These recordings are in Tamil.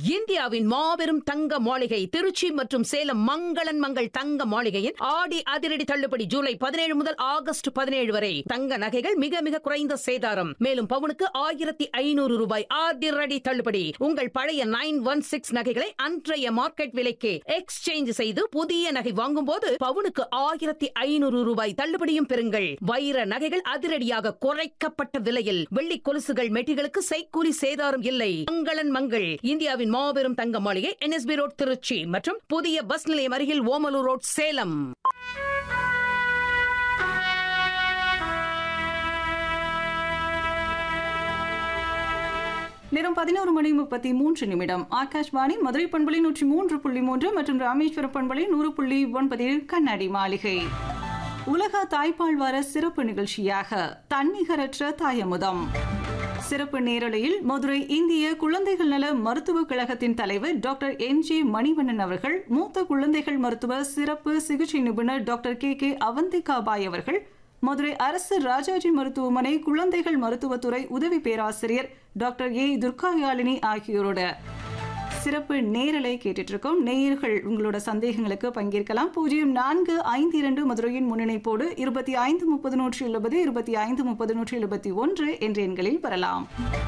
இந்தியாவின் மாபெரும் தங்க மாளிகை திருச்சி மற்றும் சேலம் மங்களன் மங்கள் தங்க மாளிகையின் ஆடி அதிரடி தள்ளுபடி ஜூலை பதினேழு முதல் ஆகஸ்ட் பதினேழு வரை தங்க நகைகள் மிக மிக குறைந்த சேதாரம் மேலும் பவுனுக்கு ஆயிரத்தி ஐநூறு ரூபாய் அதிரடி தள்ளுபடி உங்கள் பழைய நைன் ஒன் சிக்ஸ் நகைகளை அன்றைய மார்க்கெட் விலைக்கு எக்ஸ்சேஞ்ச் செய்து புதிய நகை வாங்கும்போது பவுனுக்கு ஆயிரத்தி ஐநூறு ரூபாய் தள்ளுபடியும் பெறுங்கள் வைர நகைகள் அதிரடியாக குறைக்கப்பட்ட விலையில் வெள்ளி கொலுசுகள் மெட்டிகளுக்கு செய்கூலி சேதாரம் இல்லை மங்களன் மங்கள் இந்தியாவின் மாபெரும் தங்க மாளிகை என்எஸ்பி ரோட் திருச்சி மற்றும் புதிய பஸ் நிலையம் அருகில் ஓமலூர் ரோட் சேலம் நேரம் பதினோரு மணி முப்பத்தி மூன்று நிமிடம் ஆகாஷ்வாணி மதுரை பண்பலை நூற்றி மூன்று புள்ளி மூன்று மற்றும் ராமேஸ்வர பண்பலை நூறு புள்ளி ஒன்பதில் கண்ணாடி மாளிகை உலக தாய்ப்பால் வார சிறப்பு நிகழ்ச்சியாக தன்னிகரற்ற தாயமுதம் சிறப்பு நேரலையில் மதுரை இந்திய குழந்தைகள் நல மருத்துவக் கழகத்தின் தலைவர் டாக்டர் என் ஜே மணிவண்ணன் அவர்கள் மூத்த குழந்தைகள் மருத்துவ சிறப்பு சிகிச்சை நிபுணர் doctor K K Avanthika Bai அவர்கள் மதுரை அரசு ராஜாஜி மருத்துவமனை குழந்தைகள் மருத்துவத்துறை உதவி பேராசிரியர் டாக்டர் ஏ துர்காயாளினி ஆகியோரோட சிறப்பு நேரலை கேட்டுட்டு இருக்கோம் நேயர்கள் உங்களோட சந்தேகங்களுக்கு பங்கேற்கலாம் பூஜ்ஜியம் நான்கு ஐந்து இரண்டு மதுரையின் முன்னிணைப்போடு இருபத்தி ஐந்து முப்பது நூற்றி எழுபது இருபத்தி ஐந்து முப்பது நூற்றி எழுபத்தி ஒன்று என்ற எண்களில் பெறலாம்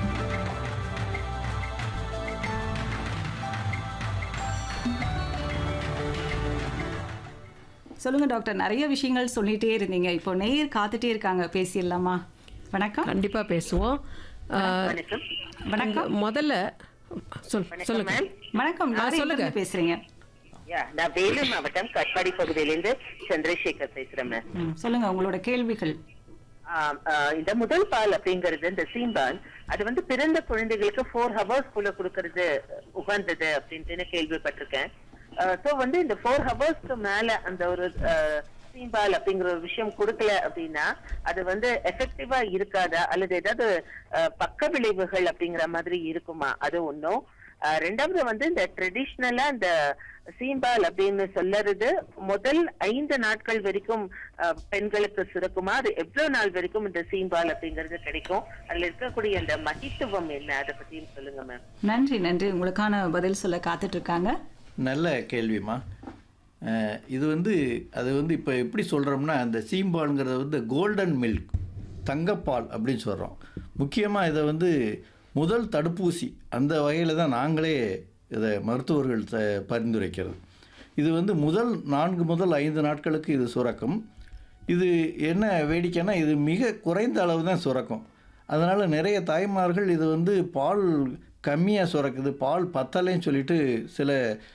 சொல்லுங்க டாக்டர் நிறைய விஷயங்கள் சொல்லிட்டே இருந்தீங்க இப்போ நேயர் காத்துட்டே இருக்காங்க பேசிடலாமா வணக்கம் கண்டிப்பா பேசுவோம் ஆஹ், வணக்கம் முதல்ல சொல் சொல்லுங்க வணக்கம் ஆ, யார் சொல்லுங்க. எங்கிருந்து பேசுறீங்க யா நான் வேலூர் மாவட்டம் கட்பாடி பகுதியிலிருந்து சந்திரசேகர் பேசுறேன் மேம் ம், சொல்லுங்க உங்களோட கேள்விகள் ஆம், ஆ, இந்த முதல் பால் அப்படிங்கிறது இந்த சீம்பால் அது வந்து பிறந்த குழந்தைகளுக்கு ஃபோர் ஹவர்ஸ்க்குள்ள கொடுக்கறது உகந்தது அப்படின்ட்டு கேள்விப்பட்டிருக்கேன் சோ வந்து இந்த ஃபோர் ஹவர்ஸ்க்கு மேல அந்த ஒரு சீம்பால் அப்படிங்கிற ஒரு விஷயம் கொடுக்கல அப்படின்னா அது வந்து எஃபெக்டிவா இருக்காதா அல்லது ஏதாவது ஆ, பக்க விளைவுகள் அப்படிங்கிற மாதிரி இருக்குமா அது ஒண்ணும் ஆ, ரெண்டாவது வந்து இந்த ட்ரெடிஷ்னலா இந்த சீம்பால் அப்படின்னு சொல்லறது முதல் ஐந்து நாட்கள் வரைக்கும் ஆ, பெண்களுக்கு சுரக்குமா அது எவ்வளவு நாள் வரைக்கும் இந்த சீம்பால் அப்படிங்கிறது கிடைக்கும் அதுல இருக்கக்கூடிய அந்த மகித்துவம் என்ன அதை பத்தியும் சொல்லுங்க மேம் நன்றி நன்றி உங்களுக்கான பதில் சொல்ல காத்துட்டு இருக்காங்க நல்ல கேள்விம்மா அஹ், இது வந்து அது வந்து இப்போ எப்படி சொல்கிறோம்னா அந்த சீம்பாலுங்கிறது வந்து கோல்டன் மில்க் தங்கப்பால் அப்படின்னு சொல்கிறோம் முக்கியமாக இதை வந்து முதல் தடுப்பூசி அந்த வகையில் தான் நாங்களே இதை மருத்துவர்கள் த- பரிந்துரைக்கிறது இது வந்து முதல் நான்கு முதல் ஐந்து நாட்களுக்கு இது சுரக்கும் இது என்ன வேடிக்கைன்னா இது மிக குறைந்த அளவு தான் சுரக்கும் அதனால் நிறைய தாய்மார்கள் இது வந்து பால் கம்மியாக சுரக்குது பால் பத்தலைன்னு சொல்லிட்டு சில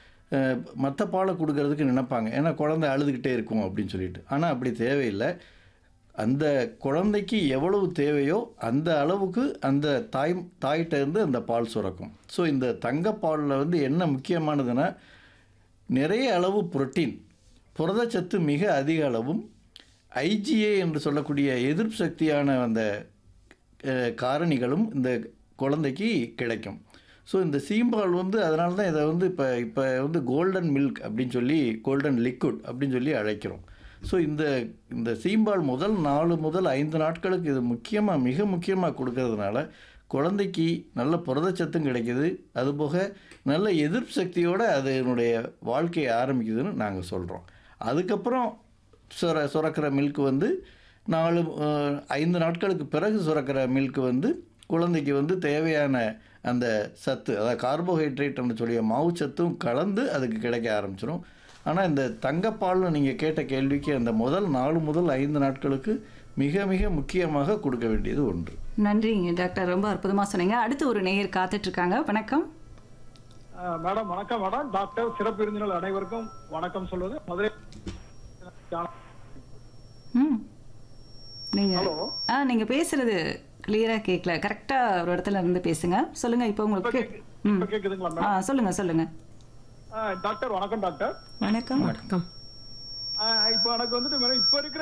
மற்ற பாலை கொடுக்கறதுக்கு நினைப்பாங்க ஏன்னா குழந்தை அழுதுகிட்டே இருக்கும் அப்படின்னு சொல்லிட்டு ஆனால் அப்படி தேவையில்லை அந்த குழந்தைக்கு எவ்வளவு தேவையோ அந்த அளவுக்கு அந்த தாய் தாயிட்ட இருந்து அந்த பால் சுரக்கும் ஸோ இந்த தங்கப்பாலில் வந்து என்ன முக்கியமானதுன்னா நிறைய அளவு புரோட்டீன் புரதச்சத்து மிக அதிக அளவும் ஐஜிஏ என்று சொல்லக்கூடிய எதிர்ப்பு சக்தியான அந்த அஹ், காரணிகளும் இந்த குழந்தைக்கு கிடைக்கும் ஸோ இந்த சீம்பால் வந்து அதனால தான் இதை வந்து இப்போ இப்போ வந்து கோல்டன் மில்க் அப்படின்னு சொல்லி கோல்டன் லிக்விட் அப்படின்னு சொல்லி அழைக்கிறோம் ஸோ இந்த இந்த சீம்பால் முதல் நாலு முதல் ஐந்து நாட்களுக்கு இது முக்கியமாக மிக முக்கியமாக கொடுக்கறதுனால குழந்தைக்கு நல்ல புரதச்சத்தும் கிடைக்குது அதுபோக நல்ல எதிர்ப்பு சக்தியோடு அதனுடைய வாழ்க்கையை ஆரம்பிக்குதுன்னு நாங்கள் சொல்கிறோம் அதுக்கப்புறம் சுர சுரக்கிற மில்க் வந்து நாலு அஹ், ஐந்து நாட்களுக்கு பிறகு சுரக்கிற மில்க் வந்து குழந்தைக்கு வந்து தேவையான அந்த சத்து அதாவது கார்போஹைட்ரேட்னு சொல்லிய மாவுச்சத்தும் கலந்து அதுக்கு கிடைக்க ஆரம்பிச்சிடும் ஆனால் இந்த தங்கப்பால்னு நீங்கள் கேட்ட கேள்விக்கு அந்த முதல் நாலு முதல் ஐந்து நாட்களுக்கு மிக மிக முக்கியமாக கொடுக்க வேண்டியது ஒன்று நன்றிங்க டாக்டர் ரொம்ப அற்புதமா சொன்னீங்க அடுத்து ஒரு நேயர் காத்துட்டு இருக்காங்க வணக்கம் ஆ, மேடம் வணக்கம் மேடம் டாக்டர் சிறப்பு விருந்தினர் அனைவருக்கும் வணக்கம் சொல்வது மதுரை ம் நீங்க ஹலோ. ஆ நீங்க பேசுறது கிளியரா கேட்கல கரெக்டா ஒரு இடத்துல இருந்து பேசுங்க சொல்லுங்க இப்போ உங்களுக்கு ம் இப்ப கேக்குதுங்களா ஆ மேடம் சொல்லுங்க சொல்லுங்க ஆ, டாக்டர் வணக்கம் டாக்டர் வணக்கம் வணக்கம் ஆ, இப்போ எனக்கு வந்துட்டு மேடம் இப்ப இருக்கிற